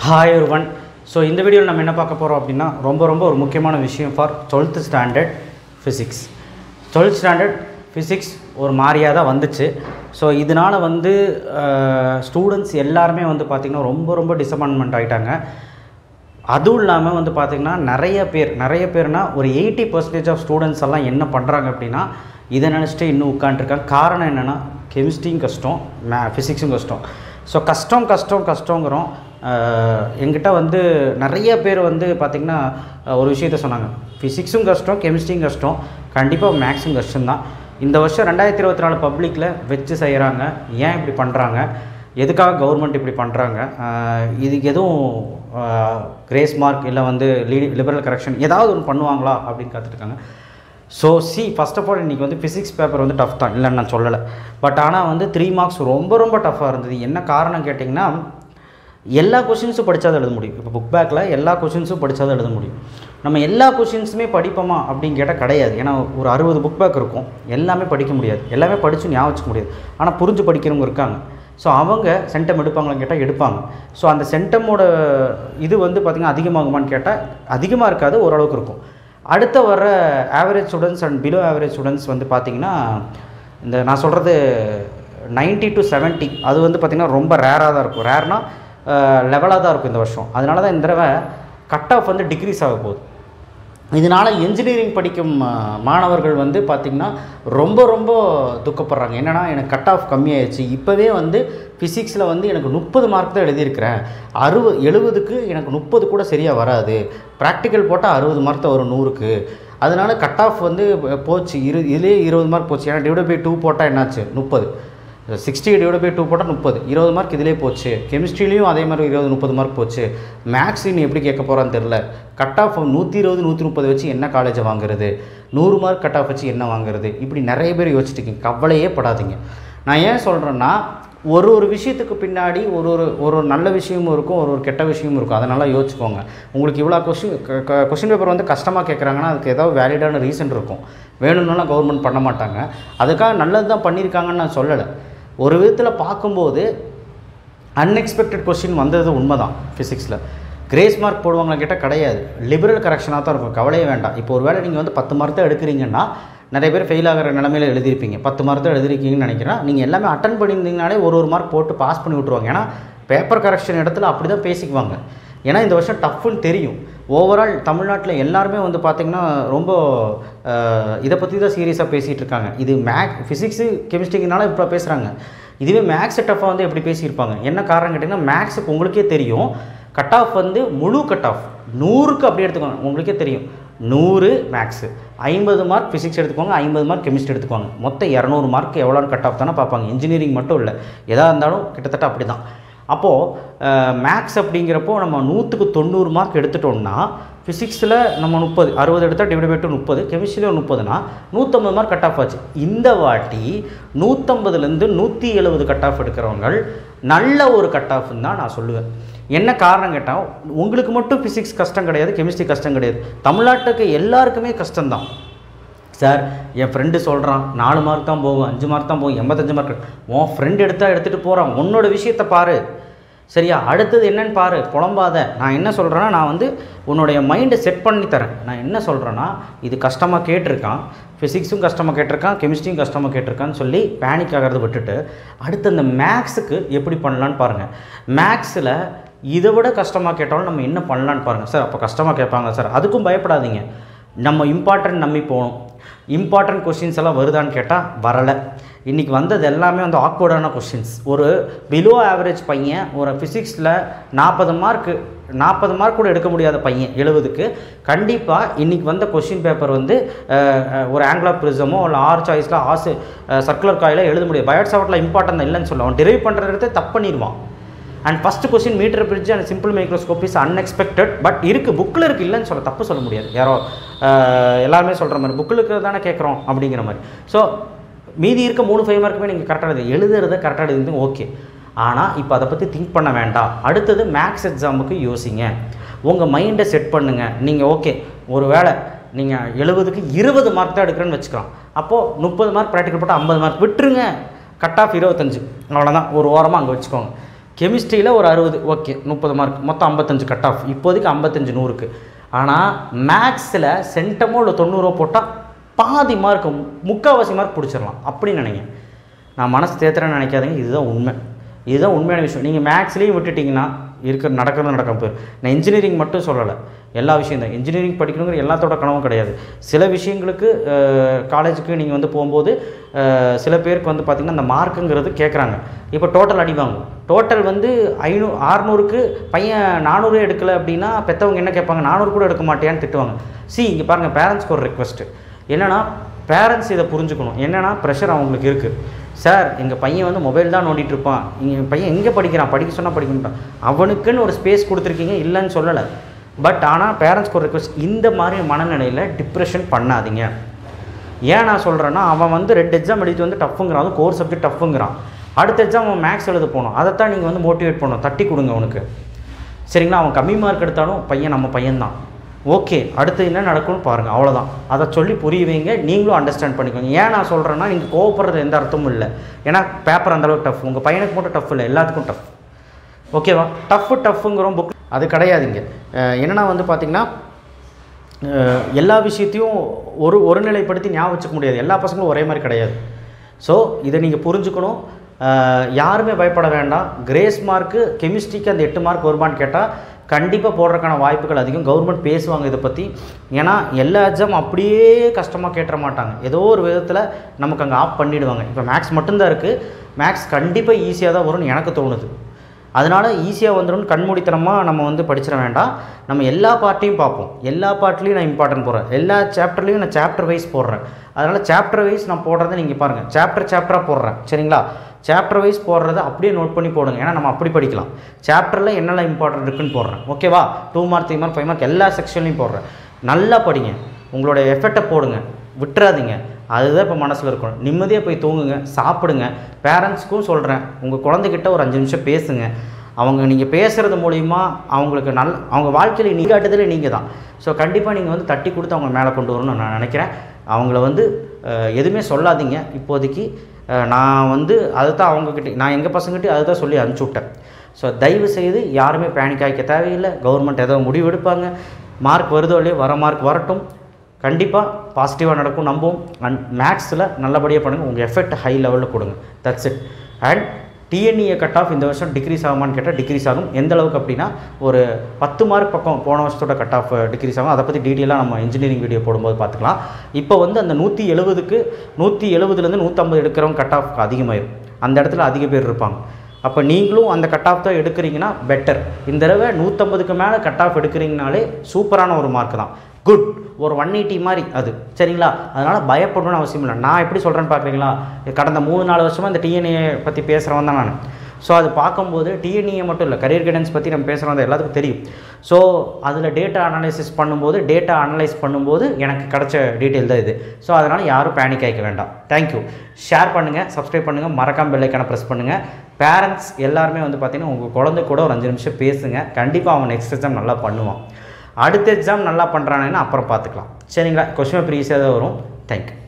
hi ஒருவன் so இந்த வீடியோவில் நம்ம என்ன பார்க்க போகிறோம் அப்படின்னா ரொம்ப ரொம்ப ஒரு முக்கியமான விஷயம் for twelfth standard physics twelfth standard physics ஒரு மாதிரியாக தான் வந்துச்சு ஸோ இதனால் வந்து ஸ்டூடெண்ட்ஸ் எல்லாருமே வந்து பார்த்திங்கன்னா ரொம்ப ரொம்ப டிசப்பாயின்மெண்ட் ஆகிட்டாங்க அதுவும் இல்லாமல் வந்து பார்த்திங்கன்னா நிறைய பேர் நிறைய பேர்னா ஒரு எயிட்டி பர்சன்டேஜ் ஆஃப் ஸ்டூடெண்ட்ஸ் எல்லாம் என்ன பண்ணுறாங்க அப்படின்னா இதை நினச்சிட்டு இன்னும் உட்காண்ட்ருக்காங்க காரணம் என்னென்னா கெமிஸ்ட்ரியும் கஷ்டம் மே ஃபிசிக்ஸும் கஷ்டம் ஸோ கஷ்டம் கஷ்டம் கஷ்டங்கிறோம் ஆஹ் என்கிட்ட வந்து நிறைய பேர் வந்து பார்த்திங்கன்னா ஆஹ் ஒரு விஷயத்த சொன்னாங்க ஃபிசிக்ஸும் கஷ்டம் கெமிஸ்ட்ரியும் கஷ்டம் கண்டிப்பாக மேக்ஸும் கஷ்டம்தான் இந்த வருஷம் ரெண்டாயிரத்தி இருபத்தி நாலு பப்ளிக்கில் வச்சு செய்கிறாங்க ஏன் இப்படி பண்ணுறாங்க எதுக்காக கவர்மெண்ட் இப்படி பண்ணுறாங்க இதுக்கு எதுவும் கிரேஸ் மார்க் இல்லை வந்து லீ லிபரல் கரெக்ஷன் ஏதாவது ஒன்று பண்ணுவாங்களா அப்படின்னு காத்துட்ருக்காங்க so see first of all இன்றைக்கி வந்து ஃபிசிக்ஸ் பேப்பர் வந்து டஃப் தான் இல்லைன்னு நான் சொல்லலை பட் ஆனால் வந்து த்ரீ மார்க்ஸ் ரொம்ப ரொம்ப டஃப்பாக இருந்தது என்ன காரணம் கேட்டிங்கன்னா எல்லா கொஷின்ஸும் படித்தா தான் எழுத முடியும் இப்போ புக் பேக்கில் எல்லா கொஷின்ஸும் படித்தா தான் எழுத முடியும் நம்ம எல்லா கொஷின்ஸுமே படிப்போமா அப்படின்னு கேட்டால் கிடையாது ஏன்னா ஒரு அறுபது புக் பேக் இருக்கும் எல்லாமே படிக்க முடியாது எல்லாமே படித்து ஞாபகம் வச்சுக்க முடியாது ஆனால் புரிஞ்சு படிக்கிறவங்க இருக்காங்க ஸோ அவங்க சென்டம் எடுப்பாங்களான்னு கேட்டால் எடுப்பாங்க ஸோ அந்த சென்டமோட இது வந்து பார்த்திங்கன்னா அதிகமாகுமான்னு கேட்டால் அதிகமாக இருக்காது ஓரளவுக்கு இருக்கும் அடுத்த வர average students and below average students வந்து பார்த்திங்கன்னா இந்த நான் சொல்கிறது 90 டு 70 அது வந்து பார்த்திங்கன்னா ரொம்ப ரேராக தான் இருக்கும் ரேர்னா லெவலாக தான் இருக்கும் இந்த வருஷம் அதனால தான் இந்த தடவை கட் ஆஃப் வந்து டிக்ரீஸ் ஆக போகுது இதனால் இன்ஜினியரிங் படிக்கும் அஹ், மாணவர்கள் வந்து பார்த்திங்கன்னா ரொம்ப ரொம்ப துக்கப்படுறாங்க என்னென்னா எனக்கு கட் ஆஃப் கம்மியாயிடுச்சு இப்போவே வந்து ஃபிசிக்ஸில் வந்து எனக்கு முப்பது மார்க் தான் எழுதியிருக்கிறேன் அறுபது எழுபதுக்கு எனக்கு முப்பது கூட சரியாக வராது ப்ராக்டிக்கல் போட்டால் அறுபது மார்க் தான் வரும் நூறுக்கு அதனால கட் ஆஃப் வந்து போச்சு இரு இதுலேயே இருபது மார்க் போச்சு ஏன்னா டிவைட் பை டூ போட்டால் என்னாச்சு முப்பது சிக்ஸ்டி டிவைட் பை டூ போட்டால் முப்பது இருபது மார்க் இதிலே போச்சு கெமிஸ்ட்ரிலையும் அதே மாதிரி இருபது முப்பது மார்க் போச்சு மேக்ஸ் நீ எப்படி கேட்க போகிறான்னு தெரில கட் ஆஃப் நூற்றி இருபது நூற்றி முப்பது வச்சு என்ன காலேஜை வாங்குறது நூறு மார்க் கட் ஆஃப் வச்சு என்ன வாங்குறது இப்படி நிறைய பேர் யோசிச்சுட்டு இருக்கீங்க கவலையே படாதீங்க நான் ஏன் சொல்கிறேன்னா ஒரு ஒரு விஷயத்துக்கு பின்னாடி ஒரு ஒரு ஒரு ஒரு நல்ல விஷயமும் இருக்கும் ஒரு ஒரு கெட்ட விஷயமும் இருக்கும் அதனால் யோசிச்சுக்கோங்க உங்களுக்கு இவ்வளோ கொஷின் கொஷின் பேப்பர் வந்து கஷ்டமாக கேட்குறாங்கன்னா அதுக்கு ஏதாவது வேலிடான ரீசன் இருக்கும் வேணும்னாலும் கவர்மெண்ட் பண்ண மாட்டாங்க அதுக்காக நல்லது தான் பண்ணியிருக்காங்கன்னு நான் சொல்லலை ஒரு விதத்தில் பார்க்கும்போது அன்எக்ஸ்பெக்டட் கொஸ்டின் வந்தது உண்மைதான் ஃபிசிக்ஸில் கிரேஸ் மார்க் போடுவாங்களா கேட்டால் கிடையாது லிபரல் கரெக்ஷனாக தான் இருக்கும் கவலையே வேண்டாம் இப்போ ஒரு வேளை நீங்கள் வந்து பத்து மார்க் தான் எடுக்கிறீங்கன்னா நிறைய பேர் ஃபெயில் ஆகிற நிலமையில எழுதியிருப்பீங்க பத்து மார்க் தான் எழுதிருக்கீங்கன்னு நினைக்கிறேன் நீங்கள் எல்லாமே அட்டன் பண்ணியிருந்தீங்கனாலே ஒரு ஒரு மார்க் போட்டு பாஸ் பண்ணி விட்ருவாங்க ஏன்னா பேப்பர் கரெக்ஷன் இடத்துல அப்படி தான் பேசிக்குவாங்க ஏன்னா இந்த வருஷம் டஃப்னு தெரியும் ஓவரால் தமிழ்நாட்டில் எல்லாருமே வந்து பார்த்திங்கன்னா ரொம்ப அஹ், இதை பற்றி தான் சீரியஸாக பேசிகிட்டு இருக்காங்க இது மேக் ஃபிசிக்ஸு கெமிஸ்ட்ரிக்குனால இப்போ பேசுகிறாங்க இதுவே மேக்ஸ் டஃப்பாக வந்து எப்படி பேசியிருப்பாங்க என்ன காரணம் கேட்டிங்கன்னா மேக்ஸுக்கு உங்களுக்கே தெரியும் கட் ஆஃப் வந்து முழு கட் ஆஃப் நூறுக்கு அப்படி எடுத்துக்கோங்க உங்களுக்கே தெரியும் நூறு மேக்ஸு ஐம்பது மார்க் ஃபிசிக்ஸ் எடுத்துக்கோங்க ஐம்பது மார்க் கெமிஸ்ட்ரி எடுத்துக்கோங்க மொத்தம் இரநூறு மார்க் எவ்வளோன்னு கட் ஆஃப் தானே பார்ப்பாங்க இன்ஜினியரிங் மட்டும் இல்லை எதாக இருந்தாலும் கிட்டத்தட்ட அப்படி தான் அப்போது மேக்ஸ் அப்படிங்கிறப்போ நம்ம நூற்றுக்கு தொண்ணூறு மார்க் எடுத்துட்டோம்னா ஃபிசிக்ஸில் நம்ம முப்பது அறுபது எடுத்தால் டிவைட் பை டூ முப்பது கெமிஸ்ட்ரியில் முப்பதுனா நூற்றம்பது மார்க் கட் ஆஃப் ஆச்சு இந்த வாட்டி நூற்றம்பதுலேருந்து நூற்றி எழுபது கட் ஆஃப் எடுக்கிறவங்க நல்ல ஒரு கட் ஆஃப்னு தான் நான் சொல்லுவேன் என்ன காரணம் கேட்டால் உங்களுக்கு மட்டும் ஃபிசிக்ஸ் கஷ்டம் கிடையாது கெமிஸ்ட்ரி கஷ்டம் கிடையாது தமிழ்நாட்டுக்கு எல்லாருக்குமே கஷ்டம்தான் சார் என் ஃப்ரெண்டு சொல்கிறான் நாலு மார்க் தான் போகும் அஞ்சு மார்க் தான் போகும் எண்பத்தஞ்சு மார்க் உன் ஃப்ரெண்டு எடுத்தால் எடுத்துகிட்டு போகிறான் உன்னோட விஷயத்தை பாரு சரியா அடுத்தது என்னன்னு பாரு புலம்பாத நான் என்ன சொல்கிறேன்னா நான் வந்து உன்னுடைய மைண்டை செட் பண்ணி தரேன் நான் என்ன சொல்கிறேன்னா இது கஷ்டமாக கேட்டிருக்கான் ஃபிசிக்ஸும் கஷ்டமாக கேட்டிருக்கான் கெமிஸ்ட்ரியும் கஷ்டமாக கேட்டிருக்கான்னு சொல்லி பேனிக் ஆகிறத விட்டுட்டு அடுத்து அந்த மேக்ஸுக்கு எப்படி பண்ணலான்னு பாருங்கள் மேக்ஸில் இதை விட கஷ்டமாக கேட்டாலும் நம்ம என்ன பண்ணலான்னு பாருங்கள் சார் அப்போ கஷ்டமாக கேட்பாங்க சார் அதுக்கும் பயப்படாதீங்க நம்ம இம்பார்ட்டன்ட் நம்பி போகணும் இம்பார்ட்டன்ட் கொஷின்ஸ் எல்லாம் வருதான்னு கேட்டால் வரலை இன்றைக்கி வந்தது எல்லாமே வந்து ஆக்வர்டான கொஷின்ஸ் ஒரு பிலோ ஆவரேஜ் பையன் ஒரு ஃபிசிக்ஸில் நாற்பது மார்க்கு நாற்பது மார்க் கூட எடுக்க முடியாத பையன் எழுபதுக்கு கண்டிப்பாக இன்றைக்கி வந்த கொஷின் பேப்பர் வந்து அஹ், அஹ், ஒரு ஆங்கிள் ஆஃப் ப்ரிசமோ இல்லை ஆர் சாய்ஸில் ஆசு சர்க்குலர் காயில எழுத முடியாது பயோட் சாவட்டில் இம்பார்ட்டன் இல்லைன்னு சொல்லுவான் அவன் டிரைவ் பண்ணுறத தப்பு பண்ணிடுவான் and first question meter bridge and simple microscope is unexpected but இருக்குது புக்கில் இருக்குது இல்லைன்னு சொல்ல தப்பு சொல்ல முடியாது யாரோ அஹ், எல்லாருமே சொல்கிற மாதிரி புக்கில் இருக்கிறது தானே கேட்குறோம் அப்படிங்கிற மாதிரி ஸோ மீதி இருக்க மூணு ஃபைவ் மார்க்குமே நீங்கள் கரெக்டாக எழுது எழுதுறத கரெக்டாக எழுதுங்க ஓகே ஆனால் இப்போ அதை பற்றி திங்க் பண்ண வேண்டாம் அடுத்தது மேக்ஸ் எக்ஸாமுக்கு யோசிங்க உங்கள் மைண்டை செட் பண்ணுங்கள் நீங்கள் ஓகே ஒரு வேளை நீங்கள் எழுபதுக்கு இருபது மார்க் தான் எடுக்கிறேன்னு வச்சுக்கலாம் அப்போது முப்பது மார்க் ப்ராக்டிக்கல் போட்டால் ஐம்பது மார்க் விட்டுருங்க கட் ஆஃப் இருபத்தஞ்சு அவ்வளோதான் ஒரு ஓரமாக அங்கே வச்சுக்கோங்க கெமிஸ்ட்ரியில் ஒரு அறுபது ஓகே முப்பது மார்க் மொத்தம் ஐம்பத்தஞ்சு கட் ஆஃப் இப்போதைக்கு ஐம்பத்தஞ்சு நூறுக்கு ஆனால் மேக்ஸில் சென்டமோ இல்லை தொண்ணூறோ போட்டால் பாதி மார்க் முக்கால்வாசி மார்க் பிடிச்சிடலாம் அப்படின்னு நினைங்க நான் மனசு தேத்துறேன்னு நினைக்காதீங்க இதுதான் உண்மை இதுதான் உண்மையான விஷயம் நீங்கள் மேக்ஸ்லேயும் விட்டுட்டிங்கன்னா இருக்கிற நடக்கிறது நடக்காம போயிடும் நான் இன்ஜினியரிங் மட்டும் சொல்லலை எல்லா விஷயம் தான் இன்ஜினியரிங் படிக்கணுங்கிற எல்லாத்தோட கனவும் கிடையாது சில விஷயங்களுக்கு காலேஜுக்கு நீங்கள் வந்து போகும்போது அஹ், சில பேருக்கு வந்து பார்த்திங்கன்னா அந்த மார்க்குங்கிறது கேட்குறாங்க இப்போ டோட்டல் அடி வாங்கும் டோட்டல் வந்து ஐநூ ஆறுநூறுக்கு பையன் நானூறு எடுக்கலை அப்படின்னா பெற்றவங்க என்ன கேட்பாங்க நானூறு கூட எடுக்க மாட்டியான்னு திட்டுவாங்க சி இங்கே பாருங்கள் பேரண்ட்ஸ்க்கு ஒரு ரெக்வஸ்ட்டு என்னென்னா பேரண்ட்ஸ் இதை புரிஞ்சுக்கணும் என்னென்னா ப்ரெஷர் அவங்களுக்கு இருக்குது சார் எங்கள் பையன் வந்து மொபைல் தான் நோண்டிட்டு இருப்பான் எங்கள் பையன் எங்கே படிக்கிறான் படிக்க சொன்னால் படிக்க மாட்டான் அவனுக்குன்னு ஒரு ஸ்பேஸ் கொடுத்துருக்கீங்க இல்லைன்னு சொல்லலை பட் ஆனால் பேரண்ட்ஸ்க்கு ஒரு ரெக்வஸ்ட் இந்த மாதிரி மனநிலையில் டிப்ரெஷன் பண்ணாதீங்க ஏன் நான் சொல்கிறேன்னா அவன் வந்து ரெண்டு எக்ஸாம் எழுதிட்டு வந்து டஃப்புங்கிறான் அதுவும் கோர் சப்ஜெக்ட் டஃப்புங்கிறான் அடுத்த எக்ஸாம் அவன் மேக்ஸ் எழுத போகணும் அதைத்தான் நீங்கள் வந்து மோட்டிவேட் பண்ணணும் தட்டி கொடுங்க அவனுக்கு சரிங்களா அவன் கம்மி மார்க் எடுத்தாலும் பையன் நம்ம பையன்தான் ஓகே அடுத்து என்ன நடக்கும்னு பாருங்கள் அவ்வளோதான் அதை சொல்லி புரிய வைங்க நீங்களும் அண்டர்ஸ்டாண்ட் பண்ணிக்கோங்க ஏன் நான் சொல்கிறேன்னா நீங்கள் கோவப்படுறது எந்த அர்த்தமும் இல்லை ஏன்னா பேப்பர் அந்தளவுக்கு டஃப் உங்கள் பையனுக்கு மட்டும் டஃப் இல்லை எல்லாத்துக்கும் டஃப் ஓகேவா டஃப்பு டஃப்புங்கிறோம் புக் அது கிடையாதுங்க அஹ் என்னன்னா வந்து பார்த்திங்கன்னா அஹ் எல்லா விஷயத்தையும் ஒரு ஒருநிலைப்படுத்தி ஞாபகம் வச்சுக்க முடியாது எல்லா பசங்களும் ஒரே மாதிரி கிடையாது ஸோ இதை நீங்கள் புரிஞ்சுக்கணும் அஹ் யாருமே பயப்பட வேண்டாம் கிரேஸ் மார்க்கு கெமிஸ்ட்ரிக்கு அந்த எட்டு மார்க் வருமான்னு கேட்டால் கண்டிப்பாக போடுறதுக்கான வாய்ப்புகள் அதிகம் கவர்மெண்ட் பேசுவாங்க இதை பற்றி ஏன்னா எல்லா எக்ஸாம் அப்படியே கஷ்டமாக கேட்டுற மாட்டாங்க ஏதோ ஒரு விதத்தில் நமக்கு அங்கே ஆஃப் பண்ணிவிடுவாங்க இப்போ மேக்ஸ் மட்டும்தான் இருக்குது மேக்ஸ் கண்டிப்பாக ஈஸியாக தான் வரும்னு எனக்கு தோணுது அதனால் ஈஸியாக வந்துடும் கண்மூடித்தனமாக நம்ம வந்து படிச்சிட வேண்டாம் நம்ம எல்லா பார்ட்டையும் பார்ப்போம் எல்லா பார்ட்லேயும் நான் இம்பார்ட்டன்ட் போடுறேன் எல்லா சாப்டர்லேயும் நான் சாப்டர் வைஸ் போடுறேன் அதனால் சாப்டர் வைஸ் நான் போடுறதை நீங்கள் பாருங்கள் சாப்டர் சாப்டராக போடுறேன் சரிங்களா சாப்டர் வைஸ் போடுறத அப்படியே நோட் பண்ணி போடுங்க ஏன்னா நம்ம அப்படி படிக்கலாம் சாப்டரில் என்னெல்லாம் இம்பார்ட்டன்ட் இருக்குன்னு போடுறேன் ஓகேவா two mark three mark five mark எல்லா செக்ஷன்லையும் போடுறேன் நல்லா படிங்க உங்களோட எஃபெக்டை போடுங்க விட்டுறாதீங்க அதுதான் இப்போ மனசில் இருக்கணும் நிம்மதியாக போய் தூங்குங்க சாப்பிடுங்க பேரண்ட்ஸ்க்கும் சொல்கிறேன் உங்கள் குழந்தைகிட்ட ஒரு அஞ்சு நிமிஷம் பேசுங்க அவங்க நீங்கள் பேசுகிறது மூலிமா அவங்களுக்கு நல் அவங்க வாழ்க்கையில் நீங்காட்டுதலே நீங்கள் தான் ஸோ கண்டிப்பாக நீங்கள் வந்து தட்டி கொடுத்து அவங்க மேலே கொண்டு வரணும்னு நான் நினைக்கிறேன் அவங்கள வந்து அஹ், எதுவுமே சொல்லாதீங்க இப்போதைக்கு அஹ், நான் வந்து அதை தான் அவங்கக்கிட்ட நான் எங்கள் பசங்ககிட்ட அதை தான் சொல்லி அனுப்பிச்சி விட்டேன் ஸோ தயவு செய்து யாருமே பேனிக் ஆகிக்க தேவையில்லை கவர்மெண்ட் ஏதோ முடிவு எடுப்பாங்க மார்க் வருதோ இல்லையோ வர மார்க் வரட்டும் கண்டிப்பாக பாசிட்டிவாக நடக்கும் நம்புவோம் அண்ட் மேக்ஸில் நல்லபடியாக பண்ணுங்கள் உங்கள் எஃபெக்ட் ஹை லெவலில் கொடுங்க that's it and TNEA cut off இந்த வருஷம் டிக்ரீஸ் ஆகுமான்னு கேட்டால் டிக்ரீஸ் ஆகும் எந்த அளவுக்கு அப்படின்னா ஒரு பத்து மார்க் பக்கம் போன வருஷத்தோட கட் ஆஃப் டிக்ரீஸ் ஆகும் அதை பற்றி டீட்டெயிலாக நம்ம இன்ஜினியரிங் வீடியோ போடும்போது பார்த்துக்கலாம் இப்போ வந்து அந்த நூற்றி எழுபதுக்கு நூற்றி எழுபதுலேருந்து நூற்றம்பது எடுக்கிறவங்க கட் ஆஃப் அதிகமாயிரும் அந்த இடத்துல அதிக பேர் இருப்பாங்க அப்போ நீங்களும் அந்த கட் ஆஃப் தான் எடுக்கிறீங்கன்னா பெட்டர் இந்த தடவை நூற்றம்பதுக்கு மேலே கட் ஆஃப் எடுக்கிறீங்கனாலே சூப்பரான ஒரு மார்க் தான் குட் ஒரு ஒன் எயிட்டி மாதிரி அது சரிங்களா அதனால் பயப்படணும்னு அவசியம் இல்லை நான் எப்படி சொல்கிறேன்னு பார்க்குறீங்களா கடந்த மூணு நாலு வருஷமாக இந்த டிஎன்ஏ பற்றி பேசுகிறவன் தான் நான் ஸோ அது பார்க்கும்போது டிஎன்ஏ மட்டும் இல்லை கரியர் கைடன்ஸ் பற்றி நம்ம பேசுகிறோம் எல்லாத்துக்கும் தெரியும் ஸோ அதில் டேட்டா அனலைசிஸ் பண்ணும்போது டேட்டா அனலைஸ் பண்ணும்போது எனக்கு கிடைச்ச டீட்டெயில் தான் இது ஸோ அதனால் யாரும் பேனிக் ஆகிக்க வேண்டாம் தேங்க்யூ ஷேர் பண்ணுங்கள் சப்ஸ்கிரைப் பண்ணுங்கள் மறக்காம பெல்லைக்கான ப்ரெஸ் பண்ணுங்கள் பேரண்ட்ஸ் எல்லாருமே வந்து பார்த்தீங்கன்னா உங்கள் குழந்தை கூட ஒரு அஞ்சு நிமிஷம் பேசுங்க கண்டிப்பாக அவன் நெக்ஸ்ட் எக்ஸாம் நல்லா பண்ணுவான் அடுத்த எக்ஸாம் நல்லா பண்ணுறானேன்னு அப்புறம் பார்த்துக்கலாம் சரிங்களா கொஸ்டின் பேப்பர் ஈஸியாக தான் வரும் தேங்க்யூ